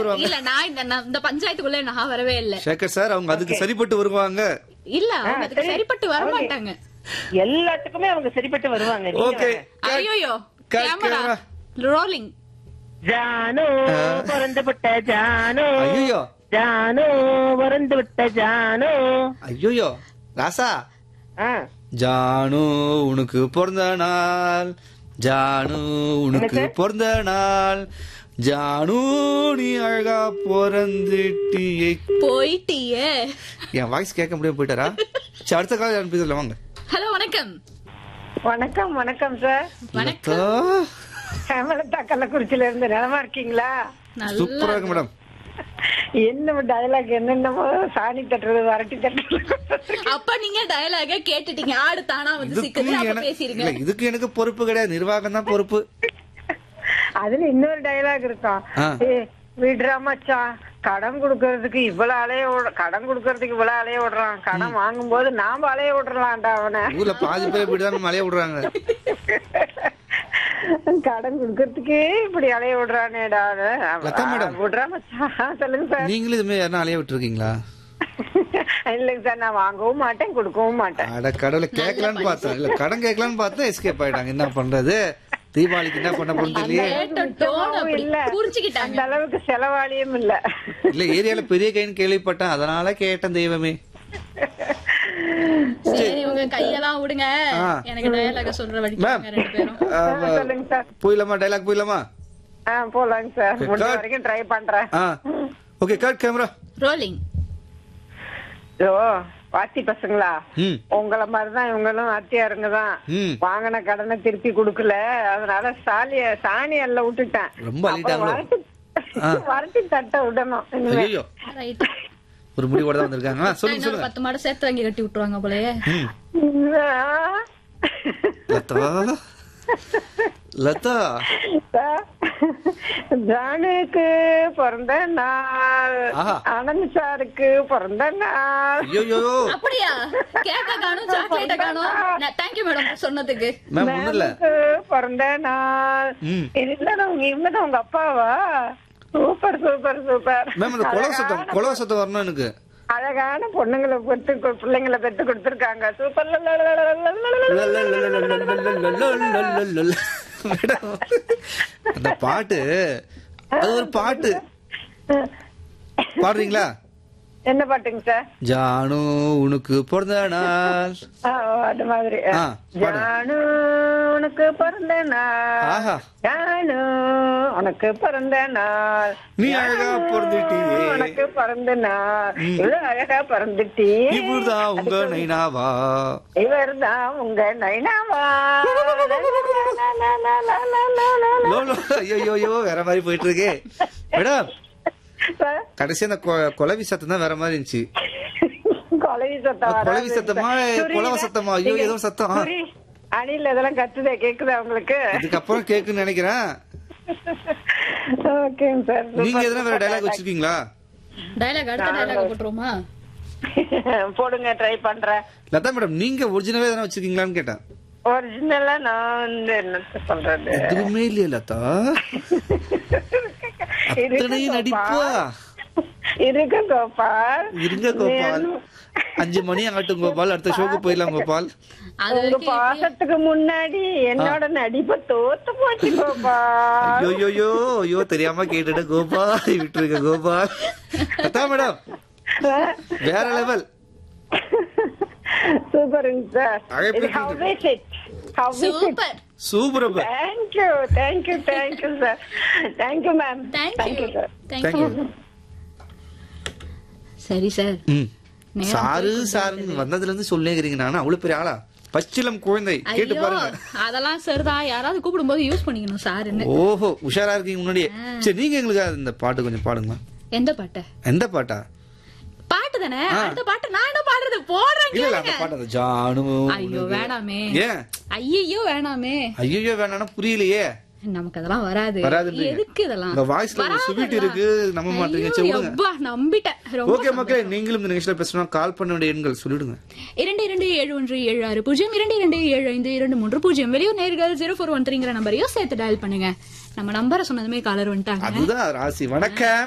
வருவாங்க இல்ல நான் இந்த நான் இந்த பஞ்சாயத்துக்குள்ள நான் வரவே இல்ல சேகர் சார் அவங்க அதுக்கு சரிப்பட்டு வருவாங்க இல்ல அவங்க அதுக்கு சரி. சரிப்பட்டு வர மாட்டாங்க எல்லாத்துக்குமே அவங்க சரிப்பட்டு வருவாங்க நீங்க ஓகே வேற. ஐயோயோ cut camera camera. Rolling Janu பிறந்து விட்ட ஜானு ஐயோ ஜானு பிறந்து விட்ட ஜானு ஐயோ ராசா ஆ, ஜானு உனக்கு பிறந்த நாள் ஜானு உனக்கு பிறந்த நாள் ஜானு நீ அழகா பிறந்துட்டியே போயிட்டியே என் வாய்ஸ் கேட்க முடியாம போயிட்டாரா சரி அடுத்த காலம் அனுப்பிடல வாங்க ஹலோ வணக்கம் வணக்கம் வணக்கம் சார் வணக்கம் லதா, ஹேமலதா கள்ளக்குறிச்சியில இருந்து நலமா இருக்கீங்களா சூப்பரா நல்லா இருக்கு மேடம் என்ன டயலாக் என்னென்னமோ சாணி தட்டுறது வரட்டி தட்டுறது அப்ப நீங்க டயலாக கேட்டுட்டீங்க ஆடு தானா வந்து இதுக்கு சிக்குது அப்ப எனக்கு பேசிருங்க இல்ல, இதுக்கு எனக்கு பொறுப்பு கிடையாது நிர்வாகம் தான் பொறுப்பு அதுல இன்னொரு டயலாக் இருக்கும் ஆ. ஏ விடுறா மச்சான் கடன் கொடுக்கறதுக்கு இவ்வளவு அலைய விட கடன் கொடுக்கறதுக்கு இவ்வளவு அலைய விடுறான் கடன் வாங்கும் போது நாம அலைய விடுறலாம்டா அவனை ஊர்ல பாதி பேர் இப்படிதான் மலைய விடுறாங்க கடன் கொடுக்கறதுக்கே இப்படி அலைய விடுறானேடா அவன். லதா மேடம். விடுறா மச்சான் சொல்லுங்க சார் நீங்களும் இதுமாதிரி யாரும் அலைய விட்டுருக்கீங்களா இல்லைங்க சார் நான் வாங்கவும் மாட்டேன் கொடுக்கவும் மாட்டேன் அட கடவுளை கேட்கலான்னு பார்த்தேன் இல்ல கடன் கேட்கலான்னு பார்த்தா எஸ்கேப் ஆயிட்டாங்க என்ன பண்றது தீபாவளிக்கு என்ன பண்ண போறது இல்லையே கேட்ட டோன் அப்படி இல்ல புரிஞ்சுக்கிட்டாங்க அந்த அளவுக்கு செலவாளியும் இல்ல இல்ல ஏரியால பெரிய கைன்னு கேள்விப்பட்டேன் அதனால கேட்டேன் தெய்வமே சரி உங்க கையெல்லாம் விடுங்க ஆ. எனக்கு டயலாக சொல்ற வழி மேம் ரெண்டு பேரும் ஆ, சொல்லுங்க சார் போயிடலாமா டைலாக் போயிடலாமா ஆ போலாங்க சார் முடிஞ்ச cut. வரைக்கும் ட்ரை பண்றேன் ஆ ஓகே கட் கேமரா ரோலிங் ஓ பாத்தி பசங்களா ம் உங்கள மாதிரிதான் இவங்களும் அத்தியாருங்க தான் ம் வாங்கின கடனை திருப்பி கொடுக்கல அதனால சாலிய சாணி எல்லாம் விட்டுட்டேன் ரொம்ப அள்ளிட்டாங்களோ? அப்புறம் வரட்டி வரட்டி தட்ட விடணும் இனிமே. ஐயோ ரைட் ஒரு முடிவோட தான் வந்திருக்காங்க ஆ, சொல்லுங்க இன்னொரு சொல்லுங்க பத்து மாடு சேர்த்து வாங்கி கட்டி விட்டுருவாங்க போலயே ம் ஆ. லதா லதா சார், ஜானுக்கு பிறந்த நாள் ஆஹா. ஆனந்த் சாருக்கு பிறந்த நாள் ஐயோ அப்படியா கேக்க காணும் சாக்லேட்ட காணும் தேங்க்யூ மேடம் சொன்னதுக்கு மேம் ஒண்ணும் இல்ல மேமுக்கு பிறந்த நாள் ம் இல்லதான் உங்க இவங்கதான் உங்க அப்பாவா சூப்பர் சூப்பர் சூப்பர் மேம் அந்த கொலவ சத்தம் கொலவ சத்தம் வரணும் எனக்கு அழகான பொண்ணுங்களை பெற்று கொ- பிள்ளைங்களை பெற்று கொடுத்திருக்காங்க சூப்பர் மேடம் அந்த பாட்டு அது ஒரு பாட்டு பாடுறீங்களா என்ன பாட்டுங்க சார் ஜானு உனக்கு பிறந்த நாள் ஆ, அது மாதிரி ஆ, பாடுங்க. ஜானு உனக்கு பிறந்த நாள் ஆஹா ஜானு உனக்கு பிறந்த நாள் நீ அழகா பிறந்துட்டியே உனக்கு பிறந்த நாள் இவ்வளவு அழகா பிறந்துட்டி இவர்தான் உங்க நைனாவா இவர் தான் உங்க நைனாவா லோ, லோ, ஐயோ ஐயோ வேற மாதிரி போயிட்டு இருக்கே மேடம் சார், கடைசி அந்த கொ- கொலவி சத்தம் தான் வேற மாதிரி இருந்துச்சு கொலவி சத்தம் வராது. கொலவி சத்தமா புரியல. கொலவ சத்தமா ஐயோ நீங்க- ஏதோ சத்தம் ஆ. புரி- அணில் இதெல்லாம் கத்துதே கேக்குதா உங்களுக்கு இதுக்கப்புறம் கேக்குன்னு நினைக்கிறேன் ஓகேங்க சார் நீங்க எதனா வேற டைலாக் வச்சிருக்கீங்களா டயலாக் அடுத்த டயலாக் போட்டுருவோமா போடுங்க ட்ரை பண்றேன் லதா மேடம் நீங்க ஒரிஜினலாவே எதனா வச்சிருக்கீங்களான்னு கேட்டேன் ஒரிஜினலா நான் வந்து என்னத்த சொல்றது எதுவுமே இல்லையா லதா அத்தனையும் நடிப்பா இருக்கு கோபால் இருங்க கோபால் அஞ்சு மணி ஆகட்டும் கோபால் அடுத்த ஷோக்கு போயிடலாம் கோபால் அது உங்க வரைக்கும் பாசத்துக்கு முன்னாடி என்னோட நடிப்பை தோத்து போச்சு கோபால் ஐயோ ஐயோ ஐயோ தெரியாம கேட்டுட்டு கோபால் விட்டுருங்க கோபால் லதா மேடம் வேற லெவல் சூப்பருங்க சார் அழைப்பு இது how is it how is it super super அப்ப. thank you thank you thank you sir thank you ma'am thank you sir thank you சரி சார் ம் நேரம் சாரு சாருன்னு வந்ததுல இருந்து சொல்லிக்கிறீங்க நானும் அவ்வளவு பெரிய ஆளா பச்சிலம் குழந்தை கேட்டு ஐயோ பாருங்க அதெல்லாம் சரிதான் யாராவது கூப்பிடும்போது யூஸ் பண்ணிக்கணும் சாருன்னு ஓஹோ உஷாரா இருக்கீங்க முன்னாடியே சரி நீங்க எங்களுக்கு இந்த பாட்டு கொஞ்சம் பாடுங்களா எந்த பாட்டு எந்த பாட்டா பாட்டு தானே அந்த பாட்டு நான் என்ன பாடுறது போடுறேன் இல்ல இல்ல அந்த கேளுங்க. பாட்டு அந்த ஜானு ஐயோ வேணாமே ஏன் ஐயோ வேணாமே ஐயோ வேணாம் புரியலையே நமக்கு அதெல்லாம் வராது வராதுன்றீங்க. எதுக்கு இதெல்லாம் உங்க வாய்ஸ்ல ஒரு வராது சுவீட் அதெல்லாம். இருக்கு நம்ப மாட்டீங்க சரி ஐயோ, விடுங்க யப்பா, நம்பிட்டேன் ரொம்ப ஓகே மக்களே நீங்களும் இந்த நிகழ்ச்சியில பேசணும் கால் பண்ண வேண்டிய எண்கள் சொல்லிடுங்க இரண்டு இரண்டு ஏழு ஒன்று ஏழு ஆறு பூஜ்ஜியம் இரண்டு இரண்டு ஏழு ஐந்து இரண்டு மூன்று பூஜ்ஜியம் வெளியூர் நேர்கள் ஜீரோ ஃபோர் ஒன் த்ரீங்கிற நம்பரையும் சேர்த்து டயல் பண்ணுங்க நம்ம நம்பரை சொன்னதுமே காலர் வந்துட்டாங்க அதுதான் ராசி வணக்கம்